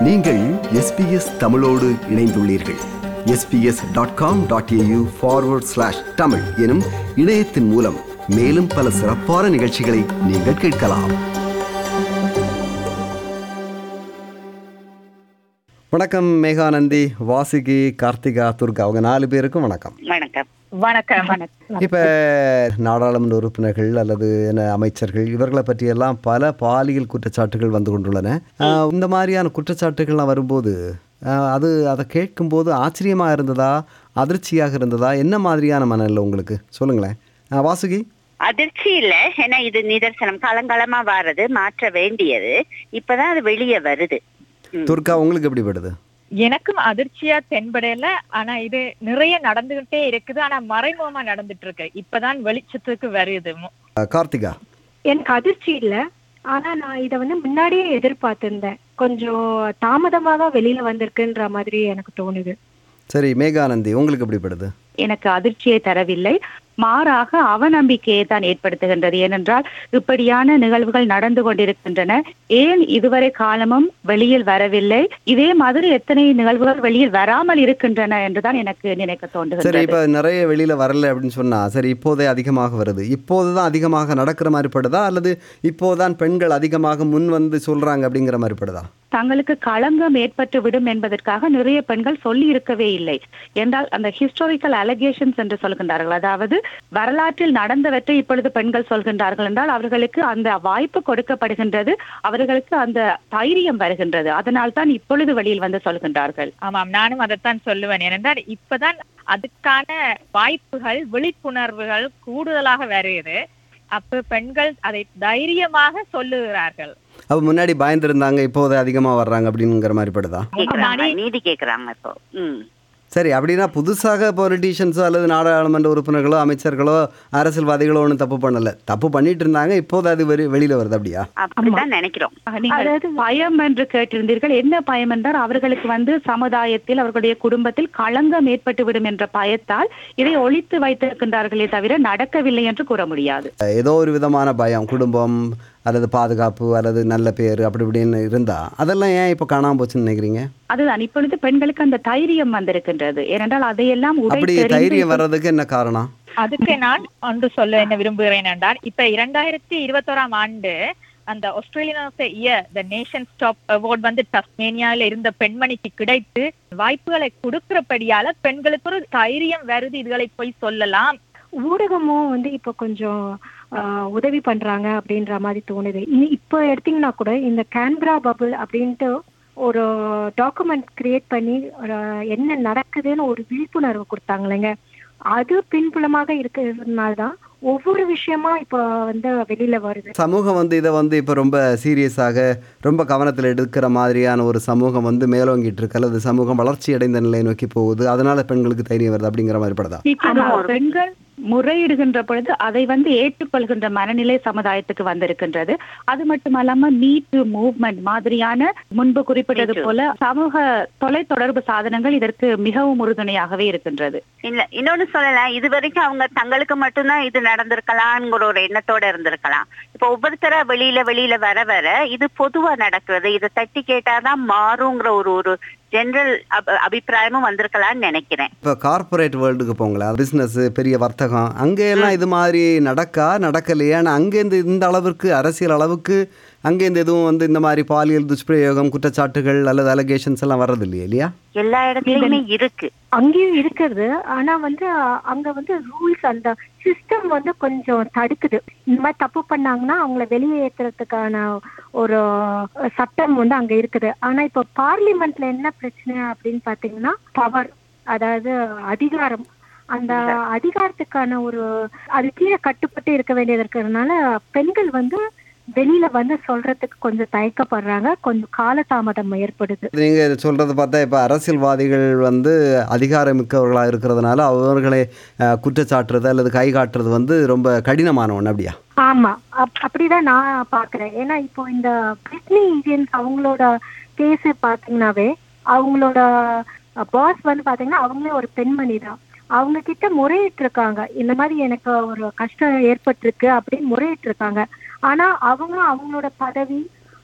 நீங்கள் எஸ்பிஎஸ் தமிழோடு இணைந்துள்ளீர்கள் SBS dot com dot AU forward slash Tamil எனும் இணையத்தின் மூலம் மேலும் பல சிறப்பான நிகழ்ச்சிகளை நீங்கள் கேட்கலாம் வணக்கம் மேகானந்தி வாசுகி கார்த்திகா துர்கா அவங்க நாலு பேருக்கும் வணக்கம் வணக்கம் வணக்கம் வணக்கம் இப்போ நாடாளுமன்ற உறுப்பினர்கள் அல்லது என்ன அமைச்சர்கள் இவர்களை பற்றியெல்லாம் பல பாலியல் குற்றச்சாட்டுகள் வந்து கொண்டுள்ளன ஆஹ் இந்த மாதிரியான குற்றச்சாட்டுகள்லாம் வரும்போது ஆஹ் அது அதை கேட்கும்போது ஆச்சரியமாக இருந்ததா அதிர்ச்சியாக இருந்ததா என்ன மாதிரியான மனநிலை உங்களுக்கு சொல்லுங்களேன் ஆஹ் வாசுகி அதிர்ச்சி இல்ல ஏன்னா இது நிதர்சனம் காலங்காலமா வர்றது மாற்ற வேண்டியது இப்பதான் அது வெளியே வருது ம். துர்கா உங்களுக்கு எப்படி படுது எனக்கும் அதிர்ச்சியா தென்படல ஆனா இது நிறைய நடந்துகிட்டே இருக்குது ஆனா மறைமுகமா நடந்துட்டு இருக்கு இப்பதான் வெளிச்சத்துக்கு வருது மு- ஆஹ் கார்த்திகா எனக்கு அதிர்ச்சி இல்ல ஆனா நான் இத வந்து முன்னாடியே எதிர்பார்த்திருந்தேன் கொஞ்சம் தாமதமா தான் வெளியில வந்திருக்குன்ற மாதிரி எனக்கு தோணுது சரி மேகானந்தி உங்களுக்கு எப்படி படுது எனக்கு அதிர்ச்சியை தரவில்லை மாறாக அவநம்பிக்கையை தான் ஏற்படுத்துகின்றது ஏனென்றால் இப்படியான நிகழ்வுகள் நடந்து கொண்டிருக்கின்றன ஏன் இதுவரை காலமும் வெளியில் வரவில்லை இதே மாதிரி எத்தனை நிகழ்வுகள் வெளியில் வராமல் இருக்கின்றன என்றுதான் எனக்கு நினைக்க சரி தோன்றுகின்றது இப்போ நிறைய வெளியில் வரல அப்படின்னு சொன்னால் சரி இப்போதே அதிகமாக வருது இப்போது தான் அதிகமாக நடக்கிற மாதிரி படுதா அல்லது இப்போதான் பெண்கள் அதிகமாக முன் வந்து சொல்கிறாங்க அப்படிங்கிற மாதிரி படுதா தங்களுக்கு களங்கம் ஏற்பட்டு விடும் என்பதற்காக நிறைய பெண்கள் சொல்லி இருக்கவே இல்லை என்றால் அந்த ஹிஸ்டாரிக்கல் அலகேஷன்ஸ் என்று சொல்கின்றார்கள் அதாவது வரலாற்றில் நடந்தவற்றை இப்பொழுது பெண்கள் சொல்கின்றார்கள் என்றால் அவர்களுக்கு அந்த வாய்ப்பு கொடுக்கப்படுகின்றது அவர்களுக்கு அந்த தைரியம் வருகின்றது அதனால் தான் இப்பொழுது வெளியில் வந்து சொல்கின்றார்கள் ஆமாம் நானும் அதைத்தான் சொல்லுவேன் ஏனென்றால் இப்பதான் அதுக்கான வாய்ப்புகள் விழிப்புணர்வுகள் கூடுதலாக வருகிறது அப்ப பெண்கள் அதை தைரியமாக சொல்லுகிறார்கள் அப்போ முன்னாடி பயந்துருந்தாங்க இப்போது அதிகமாக வர்றாங்க அப்படிங்கிற மாதிரி படுதா கேக்குறாங்க நீதி கேக்குறாங்க இப்போ ம் சரி அப்படின்னா புதுசாக பொலிட்டீஷியன்ஸோ அல்லது நாடாளுமன்ற உறுப்பினர்களோ அமைச்சர்களோ அரசியல்வாதிகளோ ஒன்றும் தப்பு பண்ணலை தப்பு பண்ணிட்டு இருந்தாங்க இப்போது அது வெறி வெளியில் வருது அப்படியா அப்படிதான் நினைக்கிறோம் நீங்கள் அதாவது பயம் என்று கேட்டிருந்தீர்கள் என்ன பயம் என்றால் அவர்களுக்கு வந்து சமுதாயத்தில் அவர்களுடைய குடும்பத்தில் களங்கம் ஏற்பட்டு விடும் என்ற பயத்தால் இதை ஒழித்து வைத்திருக்கின்றார்களே தவிர நடக்கவில்லை என்று கூற முடியாது ஏதோ ஒரு விதமான பயம் குடும்பம் அல்லது பாதுகாப்பு அல்லது நல்ல பேர் அப்படி இப்படின்னு இருந்தால் அதெல்லாம் ஏன் இப்போ காணாமல் போச்சுன்னு நினைக்கிறீங்க அதுதான் இப்பொழுது பெண்களுக்கு அந்த தைரியம் வந்திருக்கின்றது ஏனென்றால் அதையெல்லாம் உடை அப்படி தெரிந்து தைரியம் வர்றதுக்கு என்ன காரணம் அதுக்கு நான் ஒன்று சொல்ல என்ன விரும்புகிறேன் என்றால் இப்ப இரண்டாயிரத்தி இருபத்தோராம் ஆண்டு அந்த Australian of the year the nation stop award வந்து டஸ்மேனியால இருந்த பெண்மணிக்கு கிடைத்து வாய்ப்புகளை கொடுக்கிறபடியால பெண்களுக்கு ஒரு தைரியம் வருது இதுகளை போய் சொல்லலாம் ஊடகமும் வந்து இப்போ கொஞ்சம் ஆஹ், உதவி பண்றாங்க அப்படின்ற மாதிரி தோணுது இனி இப்போ எடுத்தீங்கன்னா கூட இந்த கேன்பரா பபுள் அப்படின்ட்டு ஒரு டாக்குமெண்ட் கிரியேட் பண்ணி ஒரு என்ன நடக்குதுன்னு ஒரு விழிப்புணர்வு கொடுத்தாங்களேங்க அது பின்புலமாக இருக்கிறதுனால தான் ஒவ்வொரு விஷயமா இப்போ வந்து வெளியில வருது சமூகம் வந்து இதை வந்து இப்போ ரொம்ப சீரியஸாக ரொம்ப கவனத்தில் எடுக்கிற மாதிரியான ஒரு சமூகம் வந்து மேலோங்கிட்டு இருக்கு அல்லது சமூகம் வளர்ச்சி அடைந்த நிலையை நோக்கி போகுது அதனால பெண்களுக்கு தைரியம் வருது அப்படிங்கிற மாதிரி படுதா ஆமா, பெண்கள் முறையிடுகின்ற பொழுது அதை வந்து ஏற்றுக்கொள்கின்ற மனநிலை சமுதாயத்துக்கு வந்திருக்கின்றது அது மட்டுமல்லாம மீட்டு மூவ்மெண்ட் மாதிரியான முன்பு குறிப்பிட்டது Me too. போல சமூக தொலைத்தொடர்பு சாதனங்கள் இதற்கு மிகவும் உறுதுணையாகவே இருக்கின்றது இல்ல இன்னொன்னு சொல்லலாம் இது வரைக்கும் அவங்க தங்களுக்கு மட்டும்தான் இது நடந்திருக்கலாம்ங்கிற ஒரு எண்ணத்தோட இருந்திருக்கலாம் இப்ப ஒவ்வொருத்தரா வெளியில வெளியில வர வர இது பொதுவா நடக்கிறது இதை தட்டி கேட்டாதான் மாறுங்கிற ஒரு ஒரு ஜெனரல் அபிப்பிராயமும் வந்திருக்கலாம்னு நினைக்கிறேன் இப்போ கார்ப்பரேட் வேர்ல்டுக்கு போங்களேன் பிஸ்னஸ் பெரிய வர்த்தகம் அங்கேயெல்லாம் இது மாதிரி நடக்கா நடக்கலையா ஆனால் அங்கேருந்து இந்த அளவிற்கு அரசியல் அளவுக்கு அங்கேருந்து எதுவும் வந்து இந்த மாதிரி பாலியல் துஷ்பிரயோகம் குற்றச்சாட்டுகள் அல்லது அலகேஷன்ஸ் எல்லாம் வர்றது இல்லையா இல்லையா எல்லா இடத்துலயுமே இருக்கு அங்கேயும் இருக்கிறது ஆனா வந்து அ- அங்க வந்து ரூல்ஸ் அந்த சிஸ்டம் வந்து கொஞ்சம் தடுக்குது இந்த மாதிரி தப்பு பண்ணாங்கன்னா அவங்கள வெளியேற்றுறதுக்கான ஒரு சட்டம் வந்து அங்க இருக்குது ஆனா இப்போ பார்லிமெண்ட்ல என்ன பிரச்சனை அப்படின்னு பாத்தீங்கன்னா பவர் அதாவது அதிகாரம் அந்த அதிகாரத்துக்கான ஒரு அது கீழே கட்டுப்பட்டு இருக்க வேண்டியது இருக்கிறதுனால பெண்கள் வந்து வெளியில வந்து சொல்றதுக்கு கொஞ்சம் தயக்கப்படுறாங்க கொஞ்சம் காலதாமதம் ஏற்படுது நீங்கள் சொல்கிறத பார்த்தா இப்போ அரசியல்வாதிகள் வந்து அதிகாரமிக்கவர்களாக இருக்கிறதுனால அவர்களை அஹ், குற்றச்சாட்டுறது அல்லது கை காட்டுறது வந்து ரொம்ப கடினமான ஒன்று அப்படியா ஆமா அப்- அப்படிதான் நான் பாக்குறேன் ஏன்னா இப்போ இந்த பிரிட்னி இந்தியன்ஸ் அவங்களோட கேஸ் பாத்தீங்கன்னாவே அவங்களோட பாஸ் வந்து பாத்தீங்கன்னா அவங்களே ஒரு பெண்மணி தான் அவங்க கிட்ட முறையிட்டு இருக்காங்க இந்த மாதிரி எனக்கு ஒரு கஷ்டம் ஏற்பட்டிருக்கு அப்படின்னு முறையிட்டு இருக்காங்க ஆனா அவங்க அவங்களோட பதவி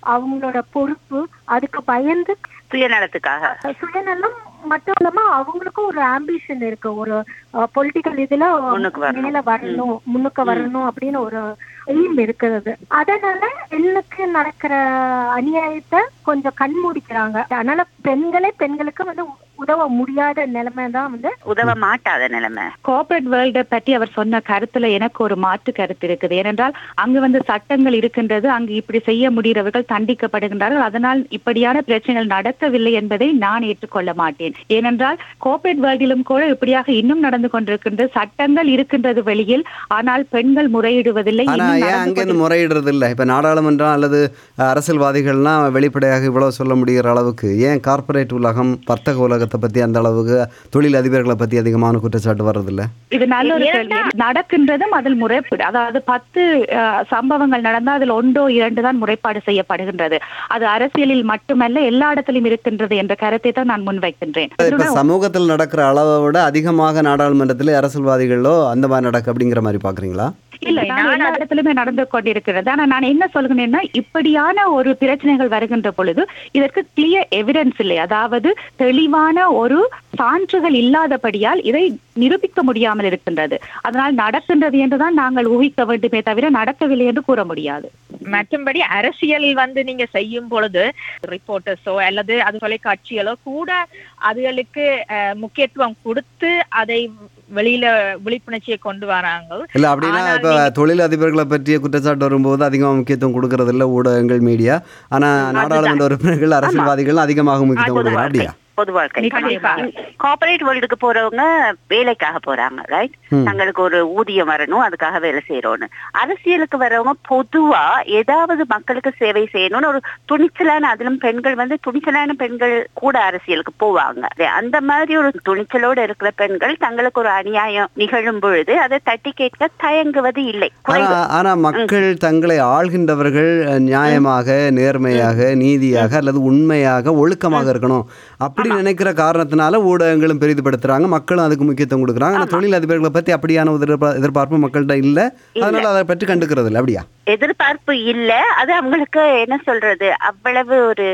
அவங்களோட பொறுப்பு அதுக்கு பயந்து சுயநலத்துக்காக சுயநலம் மட்டும் இல்லாம அவங்களுக்கும் ஒரு ஆம்பிஷன் இருக்கு ஒரு பொலிட்டிக்கல் இதுல முன்னுக்கு வரணும். மேல வரணும் முன்னுக்கு வரணும் அப்படின்னு ஒரு எய்ம் இருக்கிறது அதனால பெண்ணுக்கு நடக்கிற அநியாயத்தை கொஞ்சம் கண்மூடிக்கிறாங்க அதனால பெண்களே பெண்களுக்கு வந்து உதவ முடியாத நிலைமை தான் வந்து உதவ மாட்டாத நிலைமை கோஆபரேட் வேர்ல்ட பற்றி அவர் சொன்ன கருத்துல எனக்கு ஒரு மாற்று கருத்து இருக்குது ஏனென்றால் அங்கு வந்து சட்டங்கள் இருக்கின்றது அங்கு இப்படி செய்ய முடிகிறவர்கள் தண்டிக்கப்படுகின்றார்கள் அதனால் இப்படியான பிரச்சனைகள் நடக்கவில்லை என்பதை நான் ஏற்றுக்கொள்ள மாட்டேன் ஏனென்றால் கோஆபரேட் வேர்ல்டிலும் கூட இப்படியாக இன்னும் நடந்து கொண்டிருக்கின்றது சட்டங்கள் இருக்கின்றது வெளியில் ஆனால் பெண்கள் முறையிடுவதில்லை ஆனா இன்னும் ஏன் நடந்து அங்கேருந்து முறையிடுறது இல்லை இப்போ நாடாளுமன்றம் அல்லது அஹ், அரசியல்வாதிகள்லாம் வெளிப்படையாக இவ்வளவு சொல்ல முடிகிற அளவுக்கு ஏன் கார்ப்பரேட் உலகம் வர்த்தக உலகத்தை பற்றி அந்த அளவுக்கு தொழில் அதிபர்களை பற்றி அதிகமான குற்றச்சாட்டு வர்றதில்ல இது நல்ல ஒரு கேள்வி நடக்கின்றதும் அதில் முறைப்பீடு அதாவது பத்து அஹ், சம்பவங்கள் நடந்தால் அதில் ஒன்றோ இரண்டு தான் முறைப்பாடு செய்யப்படுகின்றது அது அரசியலில் மட்டுமல்ல எல்லா இடத்திலும் இருக்கின்றது என்ற கருத்தை தான் நான் முன்வைக்கின்றேன் இப்போ சமூகத்தில் நடக்கிற அளவை விட அதிகமாக நாடாளுமன்றத்தில் அரசியல்வாதிகளோ அந்த மாதிரி நடக்கு அப்படிங்கிற மாதிரி பார்க்குறீங்களா இல்ல நான் எல்லா இடத்திலுமே நடந்து கொண்டிருக்கிறது ஆனா நான் என்ன சொல்கிறேன்னா இப்படியான ஒரு பிரச்சனைகள் வருகின்ற பொழுது இதற்கு கிளியர் எவிடன்ஸ் இல்லை அதாவது தெளிவான ஒரு சான்றுகள் இல்லாதபடியால் இதை நிரூபிக்க முடியாமல் இருக்கின்றது அதனால் நடக்கின்றது என்றுதான் நாங்கள் ஊகிக்க வேண்டுமே தவிர நடக்கவில்லை என்று கூற முடியாது மற்றும்படி அரசியல் வந்து நீங்க செய்யும் பொழுது ரிப்போர்ட்டர்ஸோ அல்லது அது தொலைக்காட்சிகளோ கூட அதுகளுக்கு அஹ், முக்கியத்துவம் கொடுத்து அதை வெளியில விழிப்புணர்ச்சியை கொண்டு வராங்க இல்லை அப்படின்னா ஆனால் இப்போ தொழில் அதிபர்களை பற்றிய குற்றச்சாட்டு வரும்போது அதிகமாக முக்கியத்துவம் கொடுக்கறது இல்லை ஊடகங்கள் மீடியா ஆனால் நாடாளுமன்ற உறுப்பினர்கள் அரசியல்வாதிகள் அதிகமாக முக்கியத்துவம் பொது கொடுக்குறாங்க வாழ்க்கை அப்படியா பொது வாழ்க்கை நிச்சயமா. கார்பரேட் வேர்ல்டுக்கு போறவங்க வேலைக்காக போறாங்க ரைட் ம். தங்களுக்கு ஒரு ஊதியம் வரணும் அதுக்காக வேலை செய்யறோம்னு அரசியலுக்கு வர்றவங்க பொதுவா ஏதாவது மக்களுக்கு சேவை செய்யணும்னு ஒரு துணிச்சலான அதிலும் பெண்கள் வந்து துணிச்சலான பெண்கள் கூட அரசியலுக்கு போவாங்க அதே- அந்த மாதிரி ஒரு துணிச்சலோட இருக்கிற பெண்கள் தங்களுக்கு ஒரு அநியாயம் நிகழும் பொழுது அதை தட்டி கேட்க தயங்குவது இல்லை குறைவு. ஆனால் ஆனால் மக்கள் தங்களை ஆள்கின்றவர்கள் அஹ், நியாயமாக நேர்மையாக நீதியாக அல்லது உண்மையாக ஒழுக்கமாக இருக்கணும் அப்படி நினைக்கிற காரணத்தினால ஊடகங்களும் பெரிதுபடுத்துறாங்க மக்களும் அதுக்கு முக்கியத்துவம் கொடுக்குறாங்க ஆனால் தொழில் அதிபர்களை பற்றி அப்படியான ஒரு எதிர்பா- எதிர்பார்ப்பு மக்கள்கிட்ட இல்லை அதனால அதை பற்றி கண்டுக்கிறது இல்லை அப்படியா எதிர்பார்ப்பு இல்ல அது அவங்களுக்கு என்ன சொல்றது அவ்வளவு ஒரு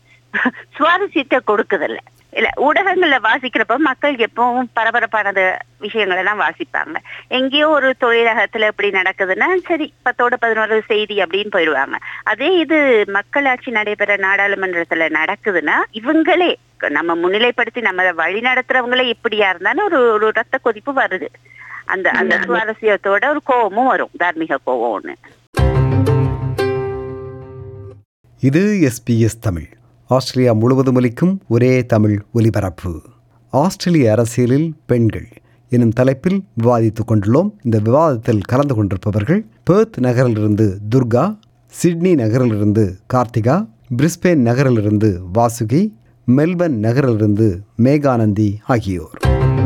சுவாரஸ்யத்தை கொடுக்குதில்ல இல்ல ஊடகங்கள்ல வாசிக்கிறப்ப மக்கள் எப்பவும் பரபரப்பானது விஷயங்கள் எல்லாம் வாசிப்பாங்க எங்கேயோ ஒரு தொழிலகத்துல இப்படி நடக்குதுன்னா சரி பத்தோட பதினோரு செய்தி அப்படின்னு போயிடுவாங்க அதே இது மக்களாட்சி நடைபெற நாடாளுமன்றத்துல நடக்குதுன்னா இவங்களே நம்ம முன்னிலைப்படுத்தி நம்ம வழி நடத்துறவங்களே இப்படியா இருந்தாலும் ஒரு ஒரு ரத்த கொதிப்பு வருது அந்த அந்த சுவாரஸ்யத்தோட ஒரு கோபமும் வரும் தார்மீக கோபம் ஒண்ணு இது எஸ்பிஎஸ் தமிழ் ஆஸ்திரேலியா முழுவதும் ஒலிக்கும் ஒரே தமிழ் ஒலிபரப்பு ஆஸ்திரேலிய அரசியலில் பெண்கள் எனும் தலைப்பில் விவாதித்துக் கொண்டுள்ளோம் இந்த விவாதத்தில் கலந்து கொண்டிருப்பவர்கள் பெர்த் நகரிலிருந்து துர்கா சிட்னி நகரிலிருந்து கார்த்திகா பிரிஸ்பேன் நகரிலிருந்து வாசுகி மெல்பர்ன் நகரிலிருந்து மேகானந்தி ஆகியோர்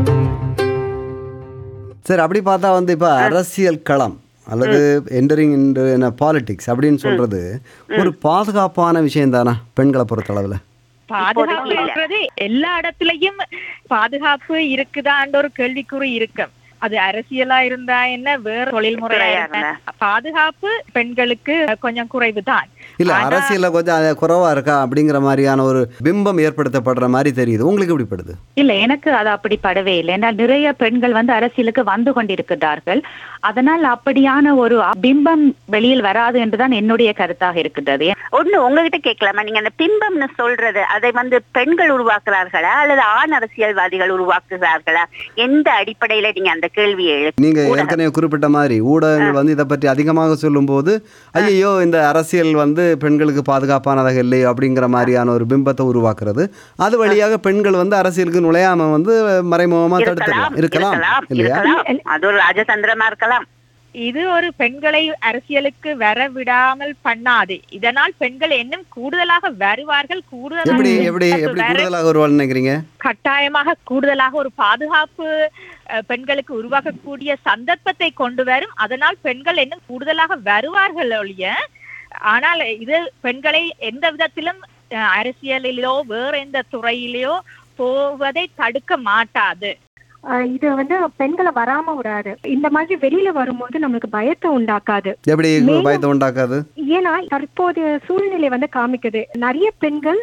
சரி அப்படி பார்த்தா வந்து இப்போ அரசியல் களம் அல்லது என்டரிங் இன் பாலிடிக்ஸ் அப்படின்னு சொல்றது ஒரு பாதுகாப்பான விஷயம் தானே பெண்களை பொறுத்தளவில் பாதுகாப்பு இருக்கிறது எல்லா இடத்துலயும் பாதுகாப்பு இருக்குதான்ற ஒரு கேள்விக்குறி இருக்கும் அது அரசியலா இருந்தா என்ன வேற தொழில்முறையா துறையா இருந்தா பாதுகாப்பு பெண்களுக்கு கொஞ்சம் குறைவுதான் இல்ல ஆனா- அரசியல்ல கொஞ்சம் அது குறைவா இருக்கா அப்படிங்கிற மாதிரியான ஒரு பிம்பம் ஏற்படுத்தப்படுற மாதிரி தெரியுது உங்களுக்கு எப்படி படுது இல்ல எனக்கு அது அப்படி படவே இல்லை ஏன்னா நிறைய பெண்கள் வந்து அரசியலுக்கு வந்து கொண்டிருக்கிறார்கள் அதனால் அப்படியான ஒரு பிம்பம் வெளியில் வராது என்றுதான் என்னுடைய கருத்தாக இருக்கின்றது ஒண்ணு உங்ககிட்ட கேட்கலாமா நீங்க அந்த பிம்பம்னு சொல்றது அதை வந்து பெண்கள் உருவாக்குறார்களா அல்லது ஆண் அரசியல்வாதிகள் உருவாக்குகிறார்களா எந்த அடிப்படையில நீங்க அந்த கேள்வியை எழு நீங்க ஏற்கனவே குறிப்பிட்ட மாதிரி ஊடகங்கள் வந்து இதை பற்றி அதிகமாக சொல்லும்போது ஐயோ இந்த அரசியல் வந்து பெண்களுக்கு பாதுகாப்பானதாக இல்லை அப்படிங்கிற மாதிரியான ஒரு பிம்பத்தை உருவாக்குறது அது வழியாக பெண்கள் வந்து அரசியலுக்கு நுழையாம வந்து மறைமுகமா இருக்கலாம் தடுத்துடலாம் இருக்கலாம் இருக்கலாம் இல்லையா இருக்கலாம் அது ஒரு ராஜதந்திரமா இருக்கலாம் இது ஒரு பெண்களை அரசியலுக்கு வர விடாமல் பண்ணாது இதனால் பெண்கள் இன்னும் கூடுதலாக வருவார்கள் எப்படி கூடுதலாக எப்படி எப்படி வர- கூடுதலாக ஒரு நினைக்கிறீங்க கட்டாயமாக கூடுதலாக ஒரு பாதுகாப்பு அஹ், பெண்களுக்கு உருவாக்கக்கூடிய சந்தர்ப்பத்தை கொண்டு வரும் அதனால் பெண்கள் இன்னும் கூடுதலாக வருவார்கள் ஒழிய ஆனால் இது பெண்களை எந்த விதத்திலும் அஹ், அரசியலிலோ வேற எந்த துறையிலோ போவதை தடுக்க மாட்டாது அஹ், இது வந்து பெண்களை வராம விடாது இந்த மாதிரி வெளியில வரும்போது நம்மளுக்கு பயத்தை உண்டாக்காது எப்படி மேலும்- பயத்தை உண்டாக்காது ஏன்னா தற்போதைய சூழ்நிலை வந்து காமிக்குது நிறைய பெண்கள்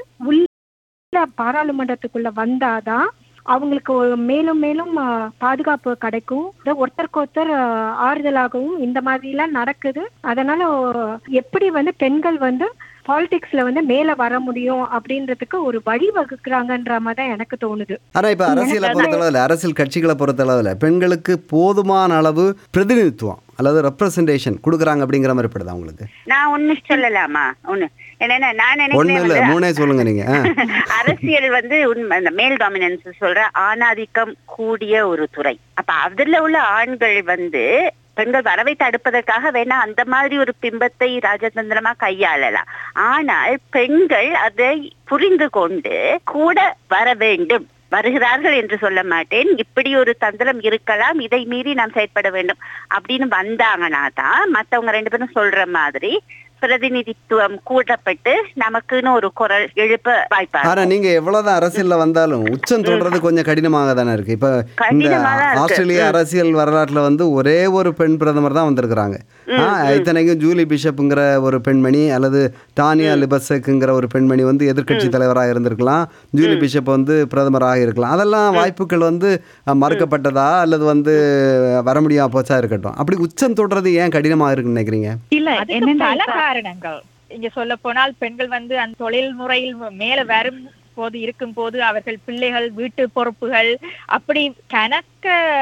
உள்ள பாராளுமன்றத்துக்குள்ள வந்தாதான் அவங்களுக்கு ஒரு மேலும் மேலும் ஆ, பாதுகாப்பு கிடைக்கும் இது ஒருத்தருக்கு ஒருத்தர் ஆ, ஆறுதலாகவும் இந்த மாதிரி எல்லாம் நடக்குது அதனால ஓ, எப்படி வந்து பெண்கள் வந்து பாலிடிக்ஸ்ல வந்து மேல வர முடியும் அப்படின்றதுக்கு ஒரு வழி வகுக்கிறாங்கன்ற மாதிரி தான் எனக்கு தோணுது ஆனா இப்ப அரசியலை பொறுத்தளவில் அரசியல் கட்சிகளை பொறுத்தளவில் பெண்களுக்கு போதுமான அளவு பிரதிநிதித்துவம் அல்லது ரெப்ரசன்டேஷன் கொடுக்குறாங்க அப்படிங்கிற மாதிரி படுதா உங்களுக்கு நான் ஒண்ணு சொல்லலாமா ஒண்ணு என்னன்னா நான் ஒண்ணு நினைக்கிறேன் இல்ல வந்து மூணே சொல்லுங்க நீங்க ஆ. அரசியல் வந்து உண்மை அந்த மேல் டாமினன்ஸ் சொல்ற ஆணாதிக்கம் கூடிய ஒரு துறை அப்ப அதுல உள்ள ஆண்கள் வந்து பெண்கள் வரவை தடுப்பதற்காக வேணா அந்த மாதிரி ஒரு பிம்பத்தை ராஜதந்திரமா கையாளலாம் ஆனால் பெண்கள் அதை புரிந்து கொண்டு கூட வர வேண்டும் வருகிறார்கள் என்று சொல்ல மாட்டேன் இப்படி ஒரு தந்திரம் இருக்கலாம் இதை மீறி நாம் செயற்பட வேண்டும் அப்படின்னு வந்தாங்கன்னா தான் மத்தவங்க ரெண்டு பேரும் சொல்ற மாதிரி பிரதிநிதித்துவம் கூட்டப்பட்டு நமக்குன்னு ஒரு குரல் எழுப்ப வாய்ப்பாக ஆனா நீங்க எவ்வளவுதான் அரசியல்ல வந்தாலும் உச்சம் தொடர்றது கொஞ்சம் கடினமாக தானே இருக்கு இப்ப இந்த கடினமா தான் இருக்கு. ஆஸ்திரேலிய அரசியல் வரலாற்றுல வந்து ஒரே ஒரு பெண் பிரதமர் தான் வந்திருக்கிறாங்க ஆ, இத்தனைக்கும் ஜூலி பிஷப்புங்கிற ஒரு பெண்மணி அல்லது டானியா லிபசக்குங்கிற ஒரு பெண்மணி வந்து எதிர்க்கட்சி தலைவராக இருந்திருக்கலாம் ஜூலி பிஷப் வந்து பிரதமராக இருக்கலாம் அதெல்லாம் வாய்ப்புகள் வந்து அஹ், மறுக்கப்பட்டதா அல்லது வந்து வர முடியாம போச்சா இருக்கட்டும் அப்படி உச்சம் தொடுறது ஏன் கடினமாக இருக்குன்னு நினைக்கிறீங்க இல்ல அதுக்கு என்னன்னா பல இப்ப- காரணங்கள் இங்க சொல்ல போனால் பெண்கள் வந்து அந்த தொழில் முறையில் மேல வரும் போது இருக்கும் போது அவர்கள் பிள்ளைகள் வீட்டு பொறுப்புகள் அப்படி கணக்க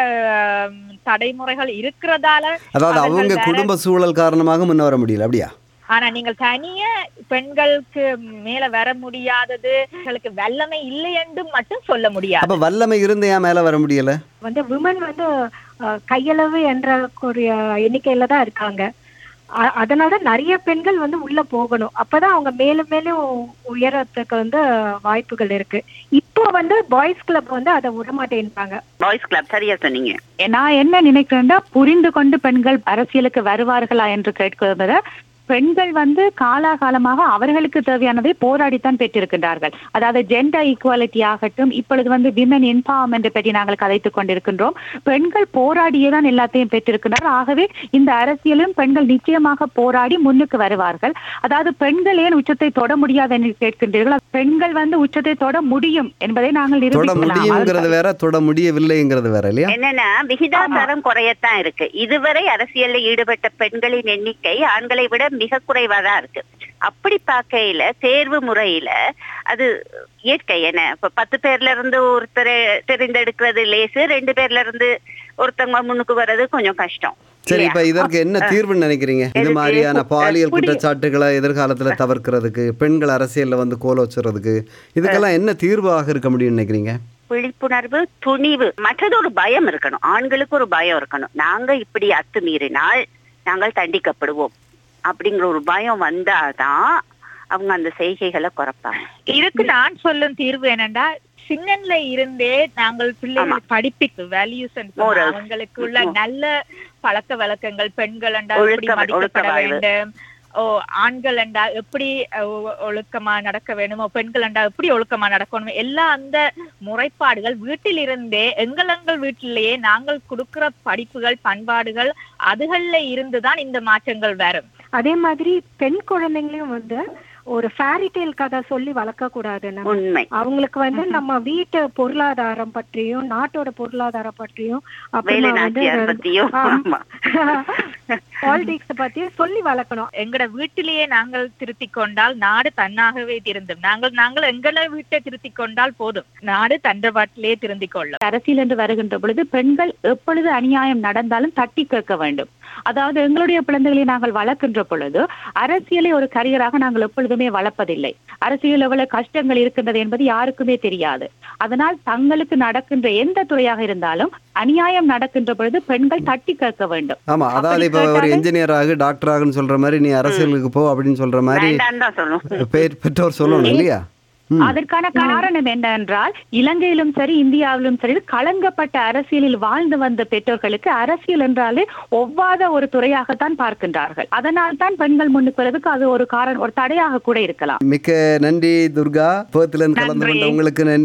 ஆம், தடைமுறைகள் இருக்கிறதால அதாவது அவர்கள் அவங்க வேற- குடும்ப சூழல் காரணமாக முன்ன வர முடியல அப்படியா ஆனா நீங்கள் தனிய பெண்களுக்கு மேல வர முடியாதது உங்களுக்கு வல்லமை இல்லை என்று மட்டும் சொல்ல முடியாது அப்ப வல்லமை இருந்து ஏன் மேல வர முடியல வந்து விமன் வந்து அஹ், கையளவு என்ற கூடிய எண்ணிக்கையில தான் இருக்காங்க அ- அதனால நிறைய பெண்கள் வந்து உள்ள போகணும் அப்பதான் அவங்க மேலும் மேலும் உயரத்துக்கு வந்து வாய்ப்புகள் இருக்கு இப்போ வந்து பாய்ஸ் கிளப் வந்து அதை விடமாட்டேன்றாங்க பாய்ஸ் கிளப் சரியா சொன்னீங்க நான் என்ன நினைக்கிறேன்னா புரிந்து கொண்டு பெண்கள் அரசியலுக்கு வருவார்களா என்று கேட்கிறத விட பெண்கள் வந்து காலாகாலமாக அவர்களுக்கு தேவையானதை போராடித்தான் பெற்றிருக்கின்றார்கள் அதாவது ஜெண்டர் ஈக்குவாலிட்டி ஆகட்டும் இப்பொழுது வந்து விமன் எம்பவர்மெண்ட் பற்றி நாங்கள் கதைத்துக் கொண்டிருக்கின்றோம் பெண்கள் போராடியே தான் எல்லாத்தையும் பெற்றிருக்கின்றார்கள் ஆகவே இந்த அரசியலும் பெண்கள் நிச்சயமாக போராடி முன்னுக்கு வருவார்கள் அதாவது பெண்கள் ஏன் உச்சத்தை தொட முடியாது என்று கேட்கின்றீர்கள் பெண்கள் வந்து உச்சத்தை தொட முடியும் என்பதை நாங்கள் தொட நிரூபிக்கலாம் முடியுங்கிறது வேற தொட முடியவில்லைங்கிறது வேற இல்லையா என்னன்னா விகிதாசாரம் குறையத்தான் இருக்கு இதுவரை அரசியல்ல ஈடுபட்ட பெண்களின் எண்ணிக்கை ஆண்களை விட மிக குறைவா தான் இருக்கு அப்படி பார்க்கையில தேர்வு முறையில அது இயற்கை என்ன இப்ப பத்து பேர்ல இருந்து ஒருத்தரை தெரிந்தெடுக்கிறது லேசு ரெண்டு பேர்ல இருந்து ஒருத்தவங்க முன்னுக்கு வர்றது கொஞ்சம் கஷ்டம் சரி இல்லையா? இப்ப இதற்கு என்ன தீர்வுன்னு நினைக்கிறீங்க இது எதுக்கு? மாதிரியான பாலியல் புடி- குற்றச்சாட்டுகளை எதிர்காலத்துல தவிர்க்கிறதுக்கு பெண்கள் அரசியல்ல வந்து கோல வச்சுறதுக்கு இதுக்கெல்லாம் என்ன தீர்வாக இருக்க முடியும்னு நினைக்கிறீங்க விழிப்புணர்வு துணிவு மற்றது ஒரு பயம் இருக்கணும் ஆண்களுக்கு ஒரு பயம் இருக்கணும் நாங்க இப்படி அத்துமீறினால் நாங்கள் தண்டிக்கப்படுவோம் அப்படிங்கிற ஒரு பயம் வந்தாதான் அவங்க அந்த செய்கைகளை குறைப்பாங்க இதுக்கு நான் சொல்லும் தீர்வு என்னன்னா சின்னன்ல இருந்தே நாங்கள் பிள்ளைகள் படிப்பிக்கு வேல்யூஸ் Morals. அவங்களுக்கு உள்ள ம். நல்ல பழக்க வழக்கங்கள் பெண்கள் என்றா எப்படி ஒழுக்க- மதிக்கப்பட ஒழுக்க வாழ்வு. வேண்டும் ஓ ஆண்கள் என்றா எப்படி அஹ், ஒ- ஒழுக்கமா நடக்க வேணுமோ பெண்கள் என்றா எப்படி ஒழுக்கமா நடக்கணும் எல்லா அந்த முறைப்பாடுகள் வீட்டில் இருந்தே எங்கள் எங்கள் வீட்டிலேயே நாங்கள் கொடுக்கிற படிப்புகள் பண்பாடுகள் அதுகள்ல இருந்துதான் இந்த மாற்றங்கள் வரும் அதே மாதிரி பெண் குழந்தைங்களையும் வந்து ஒரு ஃபேரி டேல் கதை சொல்லி வளர்க்க கூடாது நம்ம உண்மை அவங்களுக்கு வந்து நம்ம வீட்டு பொருளாதாரம் பற்றியும் நாட்டோட பொருளாதாரம் பற்றியும் வேலை அப்புறமா வந்து நாச்சியார் பத்தியும் ஆமா. ஆமா. பாலிடிக்ஸ் பத்தியும் சொல்லி வளர்க்கணும் எங்கட வீட்டிலேயே நாங்கள் திருத்திக் கொண்டால் நாடு தன்னாகவே திருந்தும் நாங்கள் நாங்கள் எங்களை வீட்டை திருத்திக் கொண்டால் போதும் நாடு தன்ற பாட்டிலேயே திருந்திக் கொள்ளும் அரசியல் என்று வருகின்ற பொழுது பெண்கள் எப்பொழுது அநியாயம் நடந்தாலும் தட்டி கேட்க வேண்டும் அதாவது எங்களுடைய குழந்தைகளை நாங்கள் வளர்க்கின்ற பொழுது அரசியலை ஒரு கரியராக நாங்கள் எப்பொழுதுமே வளர்ப்பதில்லை அரசியல் எவ்வளவு கஷ்டங்கள் இருக்கின்றது என்பது யாருக்குமே தெரியாது அதனால் தங்களுக்கு நடக்கின்ற எந்த துறையாக இருந்தாலும் அநியாயம் நடக்கின்ற பொழுது பெண்கள் தட்டி கேட்க வேண்டும் ஆமா அதாவது அப்படி இப்ப ஒரு கேட்டாலே- என்ஜினியர் ஆகு டாக்டர் ஆகுன்னு சொல்ற மாதிரி நீ அரசியலுக்கு போ அப்படின்னு சொல்ற மாதிரி வேண்டான்னு தான் சொல்லும் பெயர் பெற்றோர் சொல்லணும் இல்லையா ம். அதற்கான காரணம் என்னவென்றால் இலங்கையிலும் சரி இந்தியாவிலும் சரி களங்கப்பட்ட அரசியலில் வாழ்ந்து வந்த பெற்றோர்களுக்கு அரசியல் என்றாலே ஒவ்வாத ஒரு துறையாகத்தான் பார்க்கின்றார்கள் அதனால் தான் பெண்கள் முன்னுக்கு வருவதற்கு அது ஒரு காரணம் ஒரு தடையாக கூட இருக்கலாம் மிக்க நன்றி துர்கா பேர்த்ல இருந்து கலந்து நன்றி. கொண்ட உங்களுக்கு நன்றி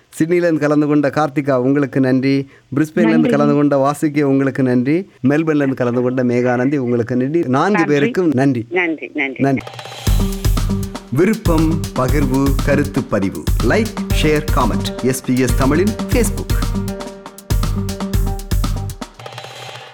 சிட்னிலேருந்து கலந்து கொண்ட கார்த்திகா உங்களுக்கு நன்றி பிரிஸ்பெயின்லேருந்து கலந்து கொண்ட வாசுகி உங்களுக்கு நன்றி மெல்பர்ன்லேருந்து கலந்து கொண்ட மேகானந்தி உங்களுக்கு நன்றி நான்கு பேருக்கும் நன்றி நன்றி நன்றி நன்றி விருப்பம் பகிர்வு கருத்து பதிவு லைக் ஷேர் காமெண்ட் எஸ்பிஎஸ் தமிழின் ஃபேஸ்புக்